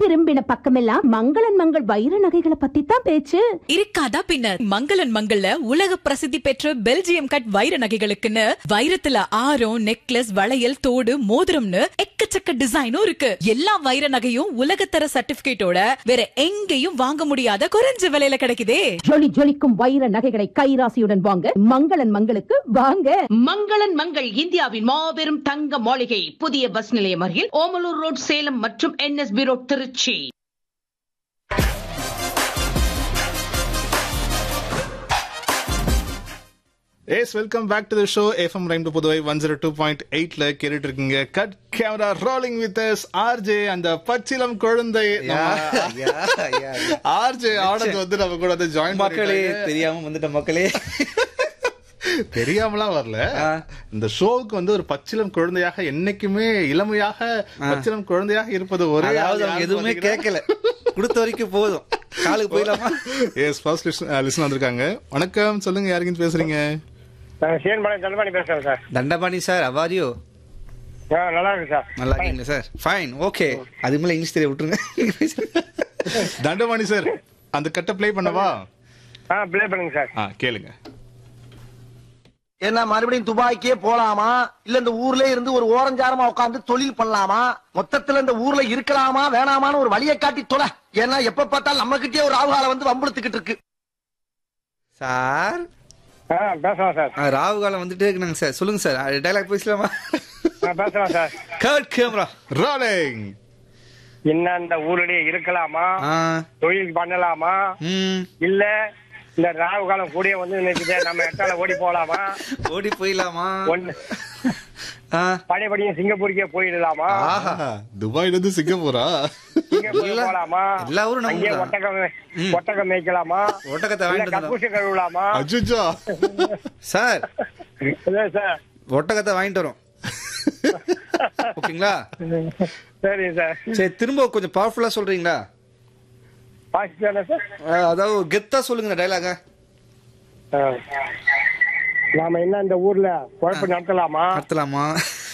திரும்பின பக்கமெல்லாம் மங்களன் மங்கள் வைர நகைகளை பத்தி தான் பேச்சு இருக்காதா பின்ன மங்களன் மங்கள்ல உலக பிரசித்தி பெற்ற பெல்ஜியம் கட் வைர நகைகளுக்குன்னு வைரத்துல ஆரம் நெக்லஸ் வளையல் தோடு மோதிரம்னு எக்கச்சக்க டிசைனும் இருக்கு எல்லா வைர நகையும் உலகத்தர சர்டிபிகேட்டோட வேற எங்கேயும் வாங்க முடியாத குறைஞ்ச விலையில கிடைக்குதே ஜொலி ஜொலிக்கும் வைர நகைகளை கைராசியுடன் வாங்க மங்களன் மங்களுக்கு வாங்க மங்களன் மங்கள் இந்தியாவின் மாபெரும் தங்க மாளிகை புதிய பஸ் நிலையம் அருகில் ஓமலூர் ரோட் சேலம் மற்றும் NSB road Trichy yes welcome back to the show FM rhyme to Puduvai one zero two point எயிட்ல கேட்டுட்டு இருக்கீங்க cut camera rolling with S RJ அந்த பச்சிலம் குழந்தை ஆர்ஜே ஆனந்த் வந்து நம்ம கூட வந்து ஜாயின் மக்களே தெரியாம வந்துட்ட மக்களே தெரியாமலாம் வரல இந்த ஷோவுக்கு வந்து ஒரு பச்சிலம் குழந்தையாக என்னைக்குமே இளமையாக பச்சிலம் குழந்தையாக இருப்பது ஒரே அதாவது அவங்க எதுவுமே கேட்கல கொடுத்த வரைக்கும் போதும் காலுக்கு போயிடலாமா எஸ் ஃபர்ஸ்ட் லிசன் வந்திருக்காங்க வணக்கம் சொல்லுங்க யாருக்கிட்ட பேசுறீங்க நான் சீன்பாளையம் தண்டபாணி பேசுறேன் சார் தண்டபாணி சார் அவாரியோ ஆ, நல்லா இருக்கு சார் நல்லா இருக்கீங்களா சார் ஃபைன் ஓகே அது மேல இங்கிலீஷ் தெரிய விட்டுருங்க நீங்க பேசுங்க. தண்டபாணி சார் அந்த கட்டை ப்ளே பண்ணவா ஆ ப்ளே பண்ணுங்க சார் ஆ கேளுங்க என்ன மறுபடியும் துபாய்க்கே போலாமா இல்ல இந்த ஊர்ல இருந்து ஒரு ஓரஞ்சாரமா உட்கார்ந்து தொழில் பண்ணலாமா மொத்தத்துல இந்த ஊர்ல இருக்கலாமா வேணாமான்னு ஒரு வழியை காட்டி தொலை ஏன்னா எப்ப பார்த்தாலும் நம்ம கிட்டே ஒரு ராகுகாலம் வந்து வம்புழுத்துக்கிட்டு இருக்கு சார் ஆ பேசலாம் சார் ஆ, ராகு காலம் வந்துட்டே இருக்குனாங்க சார் சொல்லுங்க சார் டைலாக் பேசலாமா ஆ பேசலாம் சார் கட் கேமரா ரோலிங் என்ன இந்த ஊர்லயே இருக்கலாமா ஆ தொழில் பண்ணலாமா ம் இல்ல இந்த ராகு காலம் கூடிய வந்து நினைக்குது நம்ம எட்டால ஓடி போலாமா ஓடி போயிடலாமா ஒண்ணு ஆ பழையபடியும் சிங்கப்பூருக்கே போயிடலாமா ஆஹா துபாய்ல இருந்து சிங்கப்பூரா சிங்கப்பூர் எல்லா- போலாமா எல்லா ஊரும் நம்ம அங்கேயே ஊர்தான். ஒட்டகம் ம். ஒட்டகம் மேய்க்கலாமா ஒட்டகத்தை இல்ல வாங்கிட்டு வந்துடலாம் கக்கூசு கழுவலாமா அஜுஜா சார் இல்ல சார் ஒட்டகத்தை வாங்கிட்டு வரோம் ஓகேங்களா சரி சார் சரி திரும்ப கொஞ்சம் பவர்ஃபுல்லா சொல்றீங்களா பாசிட்டிவ் தானே சார் ஆ, அதாவது கெத்தா சொல்லுங்க டைலாக ஆ. நாம என்ன இந்த ஊர்ல குழப்பம் நடத்தலாமா நடத்தலாமா